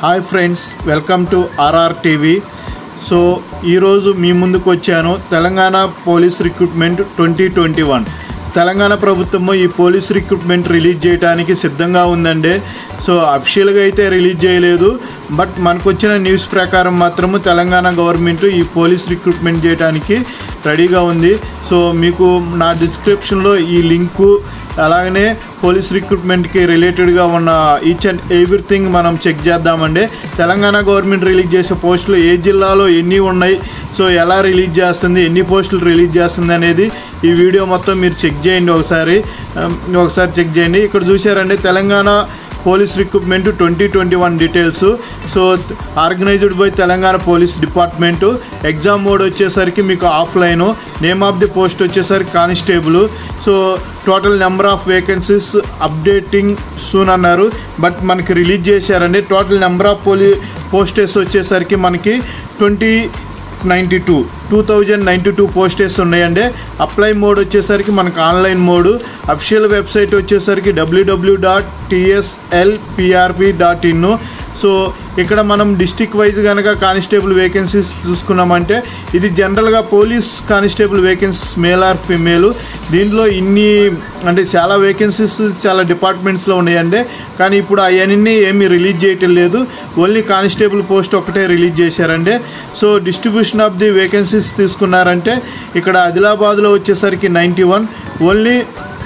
hi friends welcome to RR TV so ఈరోజు మీ ముందుకు వచ్చాను Telangana police recruitment twenty twenty one Telangana ప్రభుత్వము ఈ పోలీస్ రిక్రూట్మెంట్ రిలీజ్ చేయడానికి సిద్ధంగా ఉందండి సో అఫిషియల్గా అయితే రిలీజ్ చేయలేదు బట్ మనకు వచ్చిన న్యూస్ ప్రకారం మాత్రము తెలంగాణ గవర్నమెంట్ ఈ పోలీస్ రిక్రూట్మెంట్ చేయడానికి రెడీగా ఉంది సో మీకు నా డిస్క్రిప్షన్లో ఈ లింకు అలాగనే పోలీస్ రిక్రూట్మెంట్కి రిలేటెడ్గా ఉన్న ఈచ్ అండ్ ఎవ్రీథింగ్ మనం చెక్ చేద్దామండి తెలంగాణ గవర్నమెంట్ రిలీజ్ చేసే పోస్టులు ఏ జిల్లాలో ఎన్ని ఉన్నాయి సో ఎలా రిలీజ్ చేస్తుంది ఎన్ని పోస్టులు రిలీజ్ చేస్తుంది అనేది ఈ వీడియో మొత్తం మీరు చెక్ చేయండి ఒకసారి um, ఒకసారి చెక్ చేయండి ఇక్కడ చూసారండి Telangana police recruitment twenty twenty one details so organised by Telangana police department exam mode వచ్చేసరికి మీకు offline name of the post వచ్చేసరికి constable so total number of vacancies updating soon అన్నారు బట్ మనకి రిలీజ్ చేశారండి టోటల్ నెంబర్ ఆఫ్ పోలీ posts వచ్చేసరికి మనకి twenty ninety two two thousand ninety two posts ఉన్నాయండి అప్లై మోడ్ వచ్చేసరికి మనకు ఆన్లైన్ మోడ్ అఫిషియల్ వెబ్సైట్ వచ్చేసరికి WWW dot TSLPRB dot in so ఇక్కడ మనం డిస్టిక్ వైజ్ కనుక కానిస్టేబుల్ వేకెన్సీస్ చూసుకున్నామంటే ఇది జనరల్గా police constable vacancies male or female దీంట్లో ఇన్ని అంటే చాలా వేకెన్సీస్ చాలా డిపార్ట్మెంట్స్లో ఉన్నాయండి కానీ ఇప్పుడు అవన్నీ ఏమీ రిలీజ్ చేయటం లేదు ఓన్లీ కానిస్టేబుల్ పోస్ట్ ఒకటే రిలీజ్ చేశారండి so distribution of the vacancies తీసుకున్నారంటే ఇక్కడ ఆదిలాబాద్లో వచ్చేసరికి ninety one only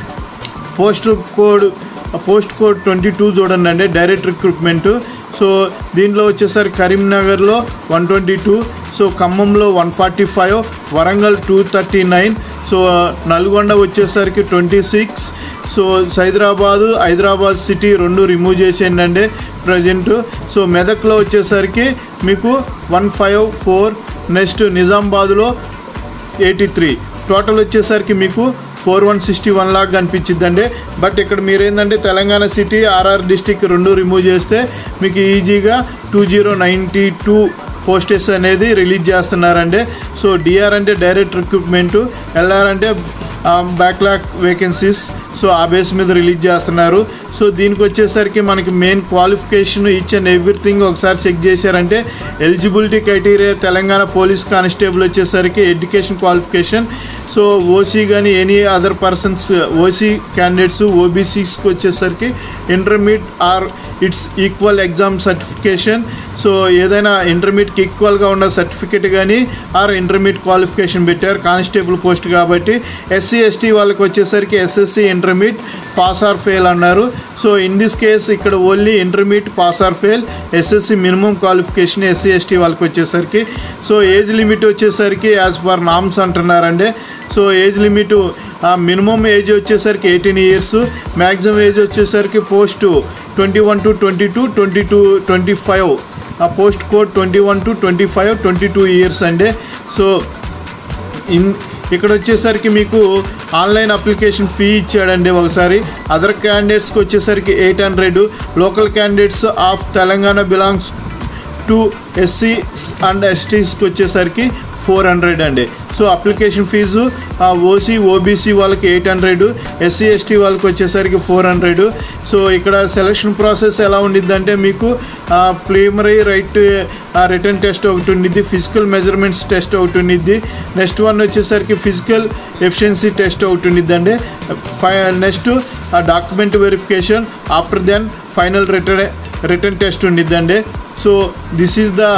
post code post code twenty two చూడండి అండి డైరెక్ట్ రిక్రూట్మెంట్ సో దీంట్లో వచ్చేసరికి కరీంనగర్లో వన్ ట్వంటీ టూ సో ఖమ్మంలో one forty five Warangal two thirty nine so Nalgonda వచ్చేసరికి twenty six so Hyderabad Hyderabad city రెండు రిమూవ్ చేసేయండి ప్రజెంట్ సో మెదక్లో వచ్చేసరికి మీకు వన్ ఫైవ్ ఫోర్ నెక్స్ట్ నిజామాబాద్లో ఎయిటీ త్రీ టోటల్ వచ్చేసరికి మీకు ఫోర్ వన్ సిక్స్టీ వన్ లాగా కనిపించిద్దండి బట్ ఇక్కడ మీరు ఏంటంటే తెలంగాణ సిటీ ఆర్ఆర్ డిస్టిక్ రెండు రిమూవ్ చేస్తే మీకు ఈజీగా two zero ninety two posts అనేది రిలీజ్ చేస్తున్నారండి సో డిఆర్ అంటే డైరెక్ట్ రిక్రూట్మెంట్ ఎల్ఆర్ అంటే బ్యాక్లాగ్ వేకెన్సీస్ సో ఆ బేస్ మీద రిలీజ్ చేస్తున్నారు సో దీనికి వచ్చేసరికి మనకి main qualification each and everything ఒకసారి చెక్ చేశారంటే eligibility criteria Telangana police constable వచ్చేసరికి ఎడ్యుకేషన్ క్వాలిఫికేషన్ సో ఓసీ కానీ any other persons OC candidates ఓబీసీస్కి వచ్చేసరికి intermediate or it's equal exam certification so ఏదైనా ఇంటర్మీడియట్కి ఈక్వల్గా ఉన్న సర్టిఫికేట్ కానీ ఆర్ ఇంటర్మీడియట్ క్వాలిఫికేషన్ పెట్టారు కానిస్టేబుల్ పోస్ట్ కాబట్టి ఎస్సీ ఎస్టీ వాళ్ళకి వచ్చేసరికి SSC intermediate pass or fail అన్నారు సో ఇన్ దిస్ కేస్ ఇక్కడ only intermediate pass or fail SSC minimum qualification SC ST వాళ్ళకి వచ్చేసరికి సో ఏజ్ లిమిట్ వచ్చేసరికి యాజ్ పర్ నామ్స్ అంటున్నారండి so age limit minimum age వచ్చేసరికి eighteen years maximum age వచ్చేసరికి post twenty one to twenty two twenty two twenty five ఆ post code twenty one to twenty five twenty two years అండి so in ఇక్కడ వచ్చేసరికి మీకు online application fee ఇచ్చాడండి ఒకసారి other క్యాండిడేట్స్కి వచ్చేసరికి eight hundred local candidates of Telangana belongs to SC and ఎస్టీస్కి వచ్చేసరికి ఫోర్ హండ్రెడ్ అండి so application fees OC OBC వాళ్ళకి ఎయిట్ హండ్రెడ్ ఎస్సీ ఎస్టీ వాళ్ళకి వచ్చేసరికి ఫోర్ హండ్రెడ్ సో ఇక్కడ సెలక్షన్ ప్రాసెస్ ఎలా ఉండిద్దంటే మీకు ప్రిమరీ రైట్ రిటర్న్ టెస్ట్ ఒకటి ఉండిద్ది ఫిజికల్ మెజర్మెంట్స్ టెస్ట్ ఒకటి ఉండిద్ది నెక్స్ట్ వన్ వచ్చేసరికి ఫిజికల్ ఎఫిషియన్సీ టెస్ట్ ఒకటి ఉండిద్దండి ఫై next document verification after then final written written test ఉండిద్దండి so this is the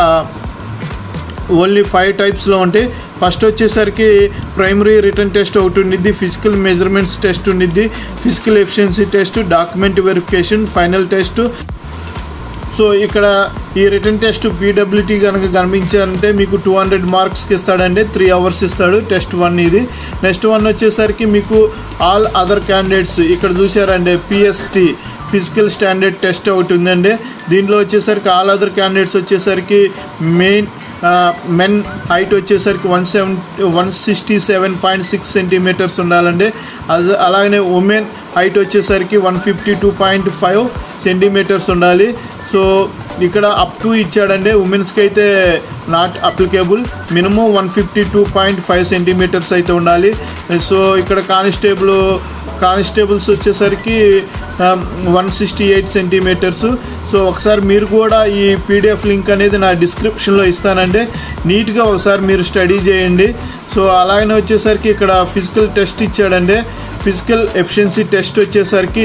only five టైప్స్లో ఉంటాయి ఫస్ట్ వచ్చేసరికి ప్రైమరీ రిటర్న్ టెస్ట్ ఒకటి ఉండిద్ది ఫిజికల్ మెజర్మెంట్స్ టెస్ట్ ఉండిద్ది physical efficiency test document verification final test so ఇక్కడ ఈ రిటర్న్ టెస్ట్ పీడబ్ల్యూటీ కనుక కనిపించారంటే మీకు టూ హండ్రెడ్ మార్క్స్కి ఇస్తాడండి త్రీ అవర్స్ ఇస్తాడు టెస్ట్ వన్ ఇది నెక్స్ట్ వన్ వచ్చేసరికి మీకు ఆల్ అదర్ క్యాండిడేట్స్ ఇక్కడ చూసారండి పిఎస్టీ ఫిజికల్ స్టాండర్డ్ టెస్ట్ ఒకటి ఉందండి దీంట్లో వచ్చేసరికి ఆల్ అదర్ క్యాండిడేట్స్ వచ్చేసరికి మెయిన్ మెన్ హైట్ వచ్చేసరికి one seven one sixty seven point six centimetres ఉండాలండి అద- అలాగనే ఉమెన్ హైట్ వచ్చేసరికి one fifty two point five centimetres ఉండాలి సో ఇక్కడ అప్ టు ఇచ్చాడండి ఉమెన్స్కి అయితే not applicable minimum one fifty two point five centimetres అయితే ఉండాలి సో ఇక్కడ కానిస్టేబుల్ కానిస్టేబుల్స్ వచ్చేసరికి one sixty eight centimetres so ఒకసారి మీరు కూడా ఈ పీడిఎఫ్ లింక్ అనేది నా డిస్క్రిప్షన్లో ఇస్తానండి నీట్గా ఒకసారి మీరు స్టడీ చేయండి సో అలాగనే వచ్చేసరికి ఇక్కడ ఫిజికల్ టెస్ట్ ఇచ్చాడండి ఫిజికల్ ఎఫిషియన్సీ టెస్ట్ వచ్చేసరికి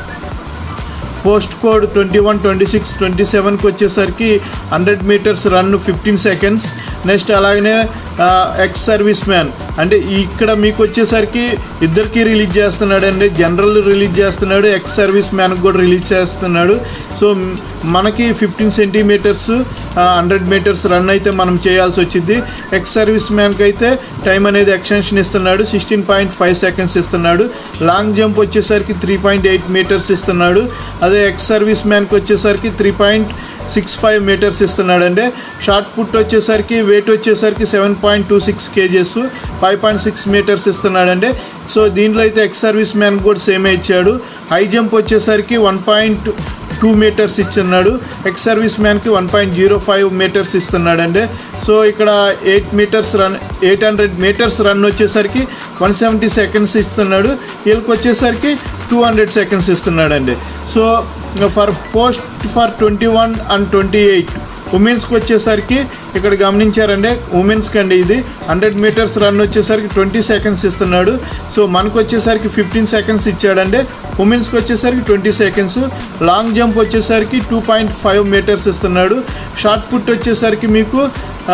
post code twenty one twenty six twenty సెవెన్కి వచ్చేసరికి hundred metres run fifteen seconds next అలాగనే ఎక్స్ సర్వీస్ మ్యాన్ అంటే ఇక్కడ మీకు వచ్చేసరికి ఇద్దరికి రిలీజ్ చేస్తున్నాడు అండి జనరల్ రిలీజ్ చేస్తున్నాడు ఎక్స్ సర్వీస్ మ్యాన్కి కూడా రిలీజ్ చేస్తున్నాడు సో మనకి fifteen centimetres hundred metres run అయితే మనం చేయాల్సి వచ్చింది ఎక్స్ సర్వీస్ మ్యాన్కి అయితే టైం అనేది ఎక్స్టెన్షన్ ఇస్తున్నాడు సిక్స్టీన్ పాయింట్ ఫైవ్ సెకండ్స్ ఇస్తున్నాడు లాంగ్ జంప్ వచ్చేసరికి త్రీ పాయింట్ ఎయిట్ మీటర్స్ ఇస్తున్నాడు అదే ఎక్స్ సర్వీస్ మ్యాన్కి వచ్చేసరికి three point six five metres ఇస్తున్నాడు అండి షార్ట్ పుట్ వచ్చేసరికి వెయిట్ వచ్చేసరికి seven point two six kgs five point six metres ఇస్తున్నాడండి సో దీంట్లో అయితే ఎక్స్ సర్వీస్ మ్యాన్ కూడా సేమే ఇచ్చాడు హై జంప్ వచ్చేసరికి వన్ పాయింట్ టూ మీటర్స్ ఇస్తున్నాడు ఎక్స్ సర్వీస్ మ్యాన్కి one point zero five metres ఇస్తున్నాడండి సో ఇక్కడ eight metres run eight hundred metres run వచ్చేసరికి వన్ సెవెంటీ సెకండ్స్ ఇస్తున్నాడు వీళ్ళకి వచ్చేసరికి టూ హండ్రెడ్ సెకండ్స్ ఇస్తున్నాడండి so for post for twenty one and twenty eight ఉమెన్స్కి వచ్చేసరికి ఇక్కడ గమనించారంటే ఉమెన్స్కి అండి ఇది హండ్రెడ్ మీటర్స్ రన్ వచ్చేసరికి ట్వంటీ సెకండ్స్ ఇస్తున్నాడు సో మనకు వచ్చేసరికి ఫిఫ్టీన్ సెకండ్స్ ఇచ్చాడంటే ఉమెన్స్కి వచ్చేసరికి ట్వంటీ సెకండ్స్ లాంగ్ జంప్ వచ్చేసరికి టూ పాయింట్ ఫైవ్ మీటర్స్ ఇస్తున్నాడు షార్ట్ పుట్ వచ్చేసరికి మీకు ఆ,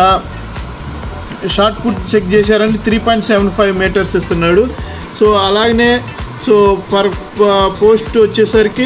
షార్ట్ పుట్ చెక్ చేశారంటే three point seven five metres ఇస్తున్నాడు సో అలాగనే సో పర్ పోస్ట్ వచ్చేసరికి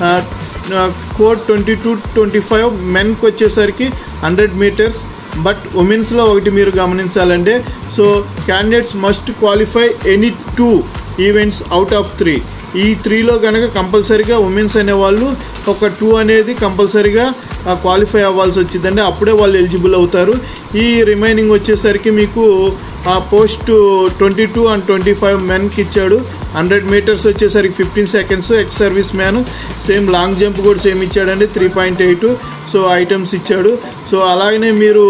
code twenty two twenty five మెన్కి వచ్చేసరికి హండ్రెడ్ మీటర్స్ బట్ ఉమెన్స్లో ఒకటి మీరు గమనించాలంటే so candidates must qualify any two events out of three ఈ త్రీలో కనుక కంపల్సరీగా ఉమెన్స్ అనేవాళ్ళు ఒక టూ అనేది కంపల్సరీగా క్వాలిఫై అవ్వాల్సి వచ్చిందండి అప్పుడే వాళ్ళు ఎలిజిబుల్ అవుతారు ఈ రిమైనింగ్ వచ్చేసరికి మీకు ఆ post twenty two and twenty five మెన్కి ఇచ్చాడు హండ్రెడ్ మీటర్స్ వచ్చేసరికి fifteen seconds ex service man same long jump కూడా సేమ్ ఇచ్చాడండి three point eight so items ఇచ్చాడు సో అలాగనే మీరు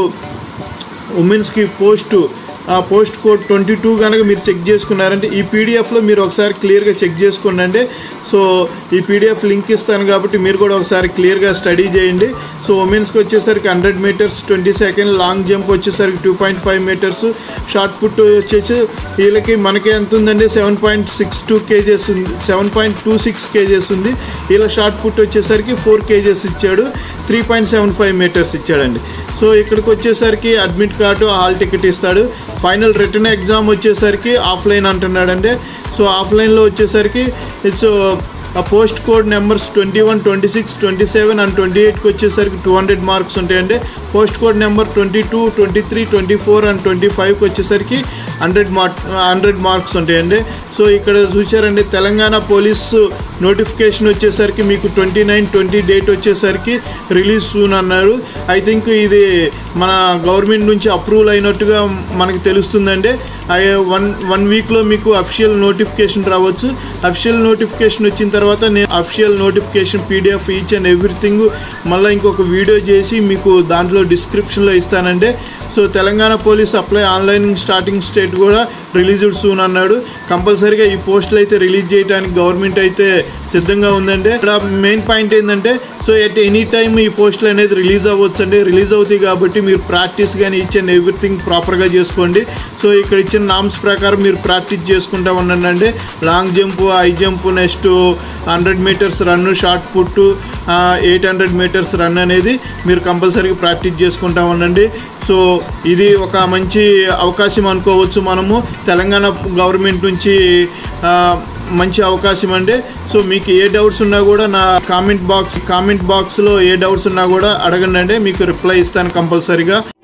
ఉమెన్స్కి పోస్ట్ ఆ పోస్ట్ కోడ్ ట్వంటీ టూ కనుక మీరు చెక్ చేసుకున్నారంటే ఈ పీడిఎఫ్లో మీరు ఒకసారి క్లియర్గా చెక్ చేసుకోండి సో ఈ పీడిఎఫ్ లింక్ ఇస్తాను కాబట్టి మీరు కూడా ఒకసారి క్లియర్గా స్టడీ చేయండి సో ఉమెన్స్కి వచ్చేసరికి hundred metres twenty second long jump వచ్చేసరికి two point five metres shot put వచ్చేసి వీళ్ళకి మనకి ఎంత ఉందండి seven point six two kgs ఉంది seven point two six kgs ఉంది వీళ్ళ షార్ట్ పుట్ వచ్చేసరికి ఫోర్ కేజెస్ ఇచ్చాడు three point seven five metres ఇచ్చాడండి సో ఇక్కడికి వచ్చేసరికి అడ్మిట్ కార్డు హాల్ టికెట్ ఇస్తాడు ఫైనల్ రిటర్న్ ఎగ్జామ్ వచ్చేసరికి ఆఫ్లైన్ అంటున్నాడండి సో ఆఫ్లైన్లో వచ్చేసరికి ఇట్స్ ఆ post code numbers twenty one twenty six twenty seven and twenty ఎయిట్కి వచ్చేసరికి టూ హండ్రెడ్ మార్క్స్ ఉంటాయండి post code number twenty two twenty three twenty four and twenty ఫైవ్కి వచ్చేసరికి హండ్రెడ్ మార్క్ హండ్రెడ్ మార్క్స్ ఉంటాయండి so ఇక్కడ చూసారండి Telangana police notification వచ్చేసరికి మీకు ట్వంటీ నైన్ ట్వంటీ డేట్ వచ్చేసరికి రిలీజ్ సూన్ అన్నారు ఐ థింక్ ఇది మన గవర్నమెంట్ నుంచి అప్రూవల్ అయినట్టుగా మనకి తెలుస్తుందండి వన్ వన్ వీక్లో మీకు అఫిషియల్ నోటిఫికేషన్ రావచ్చు అఫిషియల్ నోటిఫికేషన్ వచ్చిన తర్వాత నేను official notification PDF each and everything మళ్ళీ ఇంకొక వీడియో చేసి మీకు దాంట్లో డిస్క్రిప్షన్లో ఇస్తానండి so Telangana police apply online starting state కూడా రిలీజ్డ్ సూన్ అన్నాడు కంపల్సరీగా ఈ పోస్టులు అయితే రిలీజ్ చేయడానికి గవర్నమెంట్ అయితే సిద్ధంగా ఉందండి ఇక్కడ మెయిన్ పాయింట్ ఏంటంటే సో ఎట్ ఎనీ టైం ఈ పోస్టులు అనేది రిలీజ్ అవ్వచ్చు అండి రిలీజ్ అవుతాయి కాబట్టి మీరు ప్రాక్టీస్ కానీ ఈచ్ అండ్ ఎవ్రీథింగ్ ప్రాపర్గా చేసుకోండి సో ఇక్కడ ఇచ్చిన నామ్స్ ప్రకారం మీరు ప్రాక్టీస్ చేసుకుంటా ఉండండి long jump high jump next hundred metres run shot put eight hundred metres run అనేది మీరు కంపల్సరీగా ప్రాక్టీస్ చేసుకుంటా ఉండండి సో ఇది ఒక మంచి అవకాశం అనుకోవచ్చు మనము తెలంగాణ గవర్నమెంట్ నుంచి ఆ, మంచి అవకాశం అండి సో మీకు ఏ డౌట్స్ ఉన్నా కూడా నా కామెంట్ బాక్స్ కామెంట్ బాక్స్లో ఏ డౌట్స్ ఉన్నా కూడా అడగండి అండి మీకు రిప్లై ఇస్తాను కంపల్సరీగా